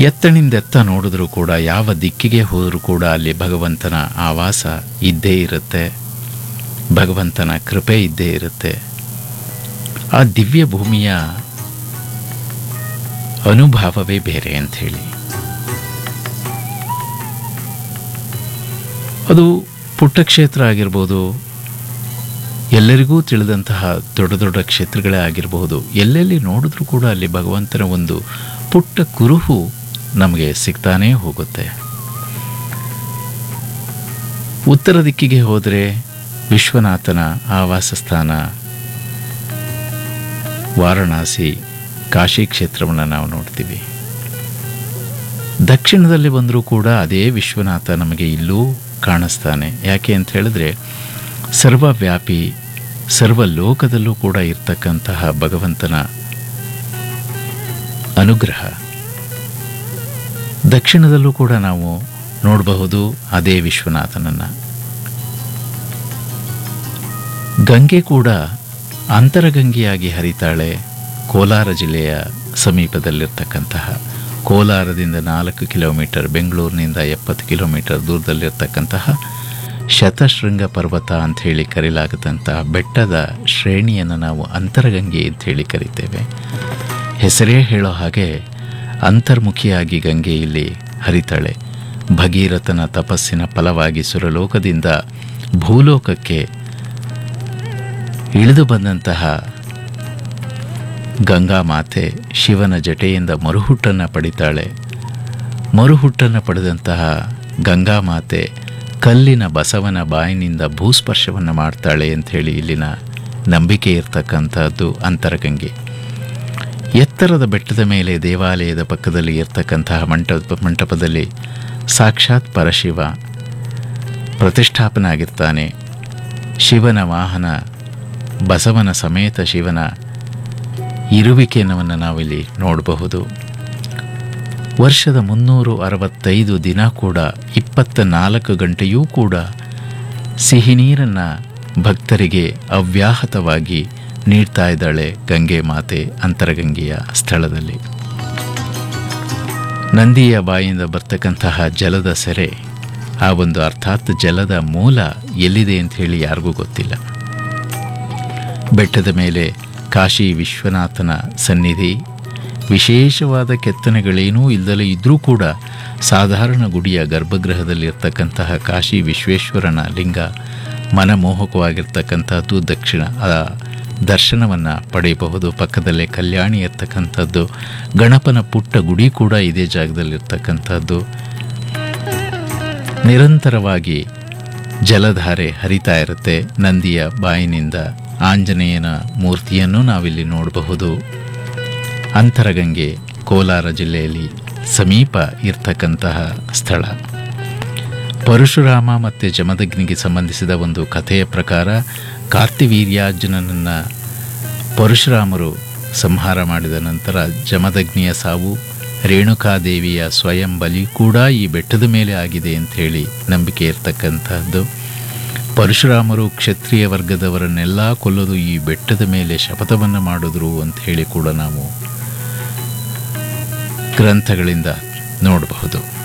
ಎತ್ತಣಿಂದೆತ್ತ ನೋಡಿದ್ರೂ ಕೂಡ ಯಾವ ದಿಕ್ಕಿಗೆ ಹೋದರೂ ಕೂಡ ಅಲ್ಲಿ ಭಗವಂತನ ಆವಾಸ ಇದ್ದೇ ಇರುತ್ತೆ ಭಗವಂತನ ಕೃಪೆ ಇದ್ದೇ ಇರುತ್ತೆ ಆ ದಿವ್ಯ ಭೂಮಿಯ ಅನುಭವವೇ ಬೇರೆ ಅಂಥೇಳಿ ಅದು ಪುಟ್ಟ ಕ್ಷೇತ್ರ ಆಗಿರ್ಬೋದು ಎಲ್ಲರಿಗೂ ತಿಳಿದಂತಹ ದೊಡ್ಡ ದೊಡ್ಡ ಕ್ಷೇತ್ರಗಳೇ ಆಗಿರಬಹುದು ಎಲ್ಲೆಲ್ಲಿ ನೋಡಿದ್ರೂ ಕೂಡ ಅಲ್ಲಿ ಭಗವಂತನ ಒಂದು ಪುಟ್ಟ ಕುರುಹು ನಮಗೆ ಸಿಗ್ತಾನೇ ಹೋಗುತ್ತೆ ಉತ್ತರ ದಿಕ್ಕಿಗೆ ಹೋದರೆ ವಿಶ್ವನಾಥನ ಆವಾಸ ಸ್ಥಾನ ವಾರಣಾಸಿ ಕಾಶಿ ಕ್ಷೇತ್ರವನ್ನು ನಾವು ನೋಡ್ತೀವಿ ದಕ್ಷಿಣದಲ್ಲಿ ಬಂದರೂ ಕೂಡ ಅದೇ ವಿಶ್ವನಾಥ ನಮಗೆ ಇಲ್ಲೂ ಕಾಣಿಸ್ತಾನೆ ಯಾಕೆ ಅಂತ ಹೇಳಿದ್ರೆ ಸರ್ವವ್ಯಾಪಿ ಸರ್ವ ಲೋಕದಲ್ಲೂ ಕೂಡ ಇರ್ತಕ್ಕಂತಹ ಭಗವಂತನ ಅನುಗ್ರಹ ದಕ್ಷಿಣದಲ್ಲೂ ಕೂಡ ನಾವು ನೋಡಬಹುದು ಅದೇ ವಿಶ್ವನಾಥನನ್ನು ಗಂಗೆ ಕೂಡ ಅಂತರಗಂಗೆಯಾಗಿ ಹರಿತಾಳೆ ಕೋಲಾರ ಜಿಲ್ಲೆಯ ಸಮೀಪದಲ್ಲಿರ್ತಕ್ಕಂತಹ ಕೋಲಾರದಿಂದ ನಾಲ್ಕು ಕಿಲೋಮೀಟರ್ ಬೆಂಗಳೂರಿನಿಂದ ಎಪ್ಪತ್ತು ಕಿಲೋಮೀಟರ್ ದೂರದಲ್ಲಿರ್ತಕ್ಕಂತಹ ಶತಶೃಂಗ ಪರ್ವತ ಅಂಥೇಳಿ ಕರೆಯಲಾಗದಂತಹ ಬೆಟ್ಟದ ಶ್ರೇಣಿಯನ್ನು ನಾವು ಅಂತರಗಂಗೆ ಅಂಥೇಳಿ ಕರಿತೇವೆ ಹೆಸರೇ ಹೇಳೋ ಹಾಗೆ ಅಂತರ್ಮುಖಿಯಾಗಿ ಗಂಗೆ ಇಲ್ಲಿ ಹರಿತಾಳೆ ಭಗೀರಥನ ತಪಸ್ಸಿನ ಫಲವಾಗಿ ಸುರಲೋಕದಿಂದ ಭೂಲೋಕಕ್ಕೆ ಇಳಿದು ಬಂದಂತಹ ಗಂಗಾ ಮಾತೆ ಶಿವನ ಜಟೆಯಿಂದ ಮರುಹುಟ್ಟನ್ನು ಪಡಿತಾಳೆ ಮರುಹುಟ್ಟನ್ನು ಪಡೆದಂತಹ ಗಂಗಾ ಮಾತೆ ಕಲ್ಲಿನ ಬಸವನ ಬಾಯಿನಿಂದ ಭೂಸ್ಪರ್ಶವನ್ನು ಮಾಡ್ತಾಳೆ ಅಂಥೇಳಿ ಇಲ್ಲಿನ ನಂಬಿಕೆ ಇರ್ತಕ್ಕಂಥದ್ದು ಅಂತರಗಂಗೆ ಎತ್ತರದ ಬೆಟ್ಟದ ಮೇಲೆ ದೇವಾಲಯದ ಪಕ್ಕದಲ್ಲಿ ಇರ್ತಕ್ಕಂತಹ ಮಂಟಪ ಮಂಟಪದಲ್ಲಿ ಸಾಕ್ಷಾತ್ ಪರಶಿವ ಪ್ರತಿಷ್ಠಾಪನ ಆಗಿರ್ತಾನೆ ಶಿವನ ವಾಹನ ಬಸವನ ಸಮೇತ ಶಿವನ ಇರುವಿಕೆಯನ್ನು ನಾವಿಲ್ಲಿ ನೋಡಬಹುದು ವರ್ಷದ ಮುನ್ನೂರು ಅರವತ್ತೈದು ದಿನ ಕೂಡ ಇಪ್ಪತ್ತ ನಾಲ್ಕು ಗಂಟೆಯೂ ಕೂಡ ಸಿಹಿ ನೀರನ್ನು ಭಕ್ತರಿಗೆ ಅವ್ಯಾಹತವಾಗಿ ನೀಡ್ತಾ ಇದ್ದಾಳೆ ಗಂಗೆ ಮಾತೆ ಅಂತರಗಂಗೆಯ ಸ್ಥಳದಲ್ಲಿ ನಂದಿಯ ಬಾಯಿಂದ ಬರ್ತಕ್ಕಂತಹ ಜಲದ ಸೆರೆ ಆ ಒಂದು ಅರ್ಥಾತ್ ಜಲದ ಮೂಲ ಎಲ್ಲಿದೆ ಅಂತ ಹೇಳಿ ಯಾರಿಗೂ ಗೊತ್ತಿಲ್ಲ ಬೆಟ್ಟದ ಮೇಲೆ ಕಾಶಿ ವಿಶ್ವನಾಥನ ಸನ್ನಿಧಿ ವಿಶೇಷವಾದ ಕೆತ್ತನೆಗಳೇನೂ ಇಲ್ಲದಲೇ ಇದ್ದರೂ ಕೂಡ ಸಾಧಾರಣ ಗುಡಿಯ ಗರ್ಭಗೃಹದಲ್ಲಿರ್ತಕ್ಕಂತಹ ಕಾಶಿ ವಿಶ್ವೇಶ್ವರನ ಲಿಂಗ ಮನಮೋಹಕವಾಗಿರ್ತಕ್ಕಂಥದ್ದು ದಕ್ಷಿಣ ಆ ದರ್ಶನವನ್ನು ಪಡೆಯಬಹುದು ಪಕ್ಕದಲ್ಲೇ ಕಲ್ಯಾಣಿ ಇರ್ತಕ್ಕಂಥದ್ದು ಗಣಪನ ಪುಟ್ಟ ಗುಡಿ ಕೂಡ ಇದೇ ಜಾಗದಲ್ಲಿರ್ತಕ್ಕಂಥದ್ದು ನಿರಂತರವಾಗಿ ಜಲಧಾರೆ ಹರಿತಾ ಇರುತ್ತೆ ನಂದಿಯ ಬಾಯಿನಿಂದ ಆಂಜನೇಯನ ಮೂರ್ತಿಯನ್ನು ನಾವಿಲ್ಲಿ ನೋಡಬಹುದು ಅಂತರಗಂಗೆ ಕೋಲಾರ ಜಿಲ್ಲೆಯಲ್ಲಿ ಸಮೀಪ ಇರ್ತಕ್ಕಂತಹ ಸ್ಥಳ ಪರಶುರಾಮ ಮತ್ತು ಜಮದಗ್ನಿಗೆ ಸಂಬಂಧಿಸಿದ ಒಂದು ಕಥೆಯ ಪ್ರಕಾರ ಕಾರ್ತಿವೀರ್ಯಾರ್ಜುನನನ್ನು ಪರಶುರಾಮರು ಸಂಹಾರ ಮಾಡಿದ ನಂತರ ಜಮದಗ್ನಿಯ ಸಾವು ರೇಣುಕಾದೇವಿಯ ಸ್ವಯಂ ಬಲಿ ಕೂಡ ಈ ಬೆಟ್ಟದ ಮೇಲೆ ಆಗಿದೆ ಅಂಥೇಳಿ ನಂಬಿಕೆ ಇರ್ತಕ್ಕಂಥದ್ದು ಪರಶುರಾಮರು ಕ್ಷತ್ರಿಯ ವರ್ಗದವರನ್ನೆಲ್ಲ ಕೊಲ್ಲೋದು ಈ ಬೆಟ್ಟದ ಮೇಲೆ ಶಪಥವನ್ನು ಮಾಡಿದ್ರು ಅಂತ ಹೇಳಿ ಕೂಡ ನಾವು ಗ್ರಂಥಗಳಿಂದ ನೋಡಬಹುದು